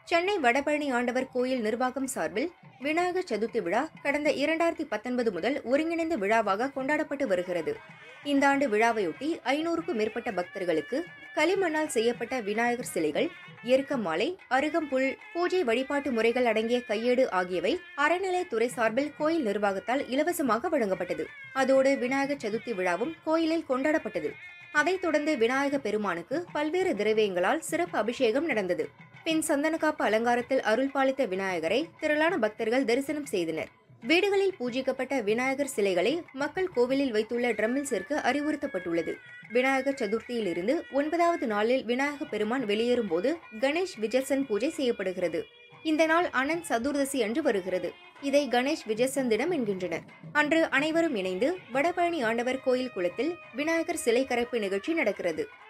சென்னை வடபழனி ஆண்டவர் கோயில் நிர்வாகம் சார்பில் விநாயகர் சதுர்த்தி விழா கடந்த இரண்டாயிரத்தி பத்தொன்பது முதல் ஒருங்கிணைந்த விழாவாக கொண்டாடப்பட்டு வருகிறது இந்த ஆண்டு விழாவையொட்டி ஐநூறுக்கும் மேற்பட்ட பக்தர்களுக்கு களிமண்ணால் செய்யப்பட்ட விநாயகர் சிலைகள் எருக்க மாலை அருகம்புல் பூஜை வழிபாட்டு முறைகள் அடங்கிய கையேடு ஆகியவை அறநிலையத்துறை சார்பில் கோயில் நிர்வாகத்தால் இலவசமாக வழங்கப்பட்டது அதோடு விநாயகர் சதுர்த்தி விழாவும் கோயிலில் கொண்டாடப்பட்டது அதைத் தொடர்ந்து விநாயக பெருமானுக்கு பல்வேறு திரவியங்களால் சிறப்பு அபிஷேகம் நடந்தது பின் சந்தனக்காப்பு அலங்காரத்தில் அருள் பாலித்த விநாயகரை திரளான பக்தர்கள் தரிசனம் செய்தனர் வீடுகளில் பூஜிக்கப்பட்ட விநாயகர் சிலைகளை மக்கள் கோவிலில் வைத்துள்ள ட்ரம்மில் சேர்க்க அறிவுறுத்தப்பட்டுள்ளது விநாயகர் சதுர்த்தியிலிருந்து ஒன்பதாவது நாளில் விநாயக பெருமான் வெளியேறும் போது கணேஷ் விஜர்சன் பூஜை செய்யப்படுகிறது இந்த நாள் அனந்த் சதுர்தசி அன்று வருகிறது இதை கணேஷ் விஜயசன் தினம் என்கின்றனர் அன்று அனைவரும் இணைந்து வடபழனி ஆண்டவர் கோயில் குளத்தில் விநாயகர் சிலை கரைப்பு நிகழ்ச்சி நடக்கிறது